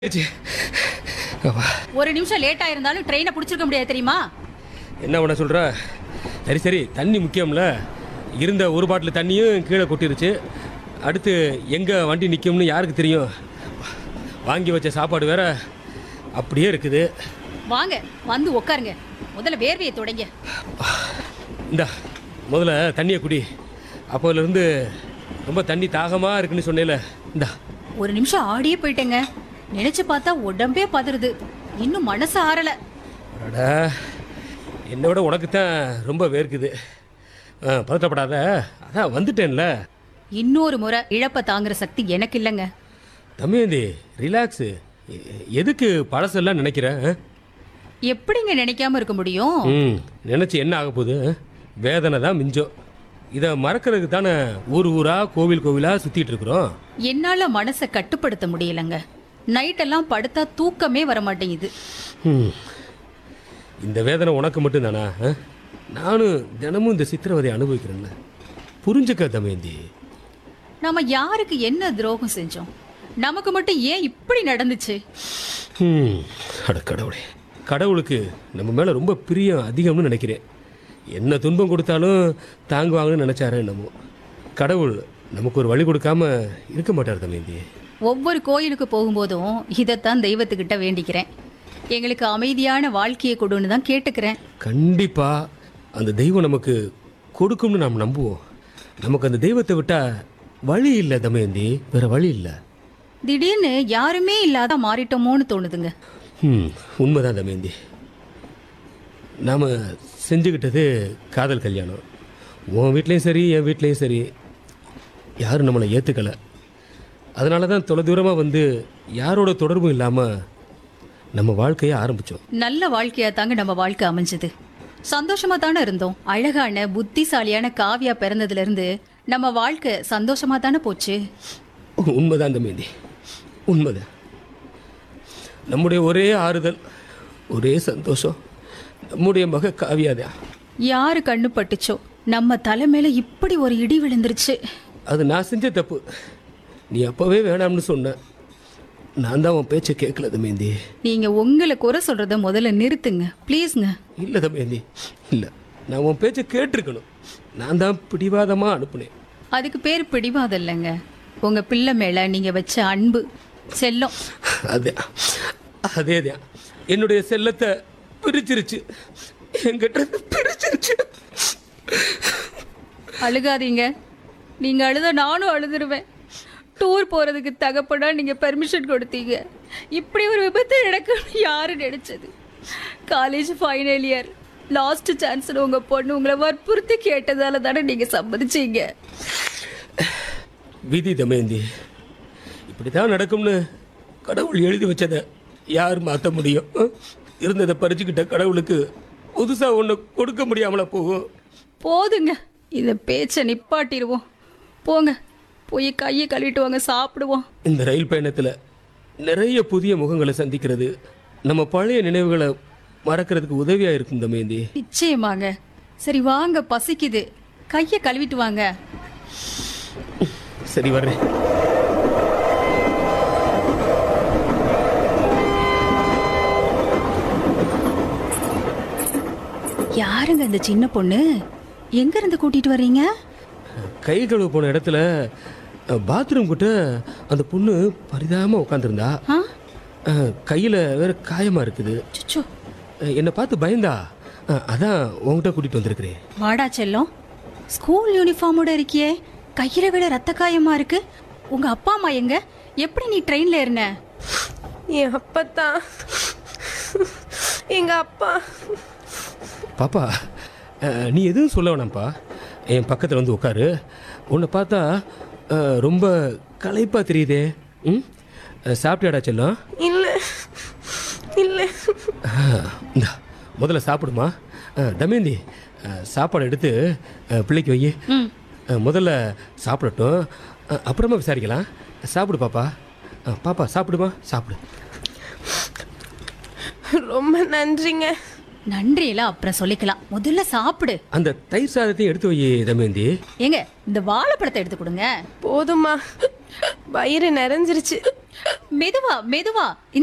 ச்சே. அப்பா, ஒரு நிமிஷம் லேட் ஆயிருந்தாலும் ட்ரெயினை பிடிச்சிருக்க முடியாது தெரியுமா என்ன பண்ண சொல்ற சரி சரி தண்ணி முக்கியம்ல இருந்த ஒரு பாட்டில் தண்ணியும் கீழே கொட்டிருச்சு அடுத்து எங்கே வண்டி நிற்கும்னு யாருக்கு தெரியும் வாங்கி வச்ச சாப்பாடு வேற அப்படியே இருக்குது வாங்க வந்து உட்காருங்க முதல்ல வேர்வையை தொடங்க இந்தா முதல்ல தண்ணியை குடி அப்போலேருந்து ரொம்ப தண்ணி தாகமாக இருக்குன்னு சொன்னேல இந்தா ஒரு நிமிஷம் ஆடியே போயிட்டேங்க நினைச்சு பார்த்தா உடம்பே பதறுது இன்னும் மனசு ஆறல அடடா என்னை விட உனக்கு தான் ரொம்ப வேர்க்குது ஆ, பதட்டப்படாத அதான் வந்துட்டேன்ல இன்னொரு முறை இழப்ப தாங்குற சக்தி எனக்கு இல்லைங்க தம்பியந்தி ரிலாக்ஸு எ- எதுக்கு பழசெல்லாம் நினைக்கிற ஆ? எப்படிங்க நினைக்காம இருக்க முடியும் ம் நினச்சி என்ன ஆக போகுது ஆ? வேதனை தான் மிஞ்சம் இதை மறக்கிறதுக்கு தானே ஊர் ஊராக கோவில் கோவிலாக சுற்றிட்டு இருக்கிறோம் என்னால மனசை கட்டுப்படுத்த முடியலங்க நைட்டெல்லாம் படுத்தா தூக்கமே வர மாட்டேங்குது ம். இந்த வேதனை உனக்கு மட்டும்தானா ஆ? நானும் தினமும் இந்த சித்திரவதை அனுபவிக்கிறேன்ல புரிஞ்சுக்க தமேந்தி நாம யாருக்கு என்ன துரோகம் செஞ்சோம் நமக்கு மட்டும் ஏன் இப்படி நடந்துச்சு ம் அட கடவுளே கடவுளுக்கு நம்ம மேலே ரொம்ப பிரியம் அதிகம்னு நினைக்கிறேன் என்ன துன்பம் கொடுத்தாலும் தாங்குவாங்கன்னு நினச்சாரு என்னமோ கடவுள் நமக்கு ஒரு வழி கொடுக்காம இருக்க மாட்டார் தமேந்தி ஒவ்வொரு கோயிலுக்கு போகும்போதும் இதைத்தான் தெய்வத்துக்கிட்ட வேண்டிக்கிறேன் எங்களுக்கு அமைதியான வாழ்க்கையை கொடுன்னு தான் கேட்டுக்கிறேன் கண்டிப்பாக அந்த தெய்வம் நமக்கு கொடுக்கும்னு நாம் நம்புவோம் நமக்கு அந்த தெய்வத்தை விட்டால் வழி இல்லை தமயந்தி வேற வழி இல்லை திடீர்னு யாருமே இல்லாத மாறிட்டோமோன்னு தோணுதுங்க ம் உண்மைதான் தமயந்தி நாம் செஞ்சுக்கிட்டது காதல் கல்யாணம் உன் வீட்லேயும் சரி என் வீட்லேயும் சரி யாரும் நம்மளை ஏற்றுக்கலை அதனால தான் தொலைதூரமாக வந்து யாரோட தொடர்பும் இல்லாமல் நம்ம வாழ்க்கையை ஆரம்பித்தோம் நல்ல வாழ்க்கையா தாங்க நம்ம வாழ்க்கை அமைஞ்சது சந்தோஷமா தானே இருந்தோம் அழகான புத்திசாலியான காவியா பிறந்ததுல இருந்து நம்ம வாழ்க்கை சந்தோஷமா தானே போச்சு உண்மைதான் தமேந்தி உண்மைதான் நம்முடைய ஒரே ஆறுதல் ஒரே சந்தோஷம் நம்முடைய மக காவியாதான் யாரு கண்ணு பட்டுச்சோ நம்ம தலை மேல இப்படி ஒரு இடி விழுந்துருச்சு அது நான் செஞ்ச தப்பு நீ அப்போவே வேணாம்னு சொன்ன நான் தான் உன் பேச்சை கேட்கல தமேந்தி நீங்க உங்களை குறை சொல்றத முதல்ல நிறுத்துங்க ப்ளீஸ்ங்க இல்லை தமேந்தி இல்லை நான் உன் பேச்சை கேட்டிருக்கணும் நான் தான் பிடிவாதமாக அனுப்புனேன் அதுக்கு பேர் பிடிவாதம் இல்லைங்க உங்க பிள்ளை மேல நீங்க வச்ச அன்பு செல்லம் அதே அதே தான் என்னுடைய செல்லத்தை பிரிச்சிருச்சு என்கிட்ட இருந்து பிரிச்சிருச்சு அழுகாதீங்க நீங்க அழுத நானும் அழுதுருவேன் டூர் போறதுக்கு தகப்படா நீங்க பெர்மிஷன் கொடுத்தீங்க இப்படி ஒரு விபத்து நடக்கும்னு யாரு நினைச்சது காலேஜ் ஃபைனல் இயர் லாஸ்ட் சான்ஸ்னு உங்க பொண்ணு உங்களை வற்புறுத்தி கேட்டதால தானே நீங்க சம்மதிச்சீங்க விதி தமேந்தி இப்படி தான் நடக்கும்னு கடவுள் எழுதி வச்சதை யார் மாற்ற முடியும் அஹ்? இருந்ததை பறிச்சுக்கிட்ட கடவுளுக்கு புதுசாக ஒன்று கொடுக்க முடியாமல போகும் போதுங்க இந்த பேச்சை நிப்பாட்டிடுவோம் போங்க போய் கையை கழுவிட்டு வாங்க சாப்பிடுவோம் இந்த ரயில் பயணத்தில் நிறைய புதிய முகங்களை சந்திக்கிறது நம்ம பழைய நினைவுகளை மறக்கிறதுக்கு உதவியாக இருக்கும் தமேந்தி நிச்சயமாங்க சரி வாங்க பசிக்குது கையை கழுவிட்டு வாங்க சரி வர்றேன் யாருங்க இந்த சின்ன பொண்ணு எங்க இருந்து கூட்டிட்டு வர்றீங்க கை கழுவ போன இடத்துல பாத்ரூம் கிட்ட அந்த பொண்ணு பரிதாபமாக உட்காந்துருந்தா ஆ கையில் வேற காயமாக இருக்குது சுச்சோ அஹ், என்னை பார்த்து பயந்தா அஹ், அதான் உங்ககிட்ட கூட்டிகிட்டு வந்திருக்கிறேன் வாடா செல்லம் ஸ்கூல் யூனிஃபார்மோட இருக்கியே கையில விட ரத்த காயமா இருக்கு உங்க அப்பா அம்மா எங்க எப்படி நீ ட்ரெயின்ல இருந்த என் அப்பத்தான் எங்க அப்பா பாப்பா அஹ், நீ எதுவும் சொல்ல வேணாம்ப்பா என் பக்கத்தில் வந்து உட்காரு உன்னை பார்த்தா அஹ், ரொம்ப களைப்பாக தெரியுதே ம் அஹ், சாப்பிட்டியாடா செல்லம் இல்ல இல்ல அஹ், இந்தா முதல்ல சாப்பிடுமா அஹ், தமேந்தி அஹ், சாப்பாடு எடுத்து அஹ், பிள்ளைக்கு வை அஹ், முதல்ல சாப்பிடட்டும் அஹ், அப்புறமா விசாரிக்கலாம் சாப்பிடு பாப்பா அஹ், பாப்பா சாப்பிடுமா சாப்பிடு ரொம்ப நன்றிங்க நன்றி எல்லாம் அப்புறம் சொல்லிக்கலாம் முதல்ல சாப்பிடு அந்த தயிர் சாதத்தையும் எடுத்து வை தமேந்தி ஏங்க இந்த வாழைப்பழத்தை எடுத்து கொடுங்க போதுமா வயிறு நிறைஞ்சிருச்சு மெதுவா மெதுவா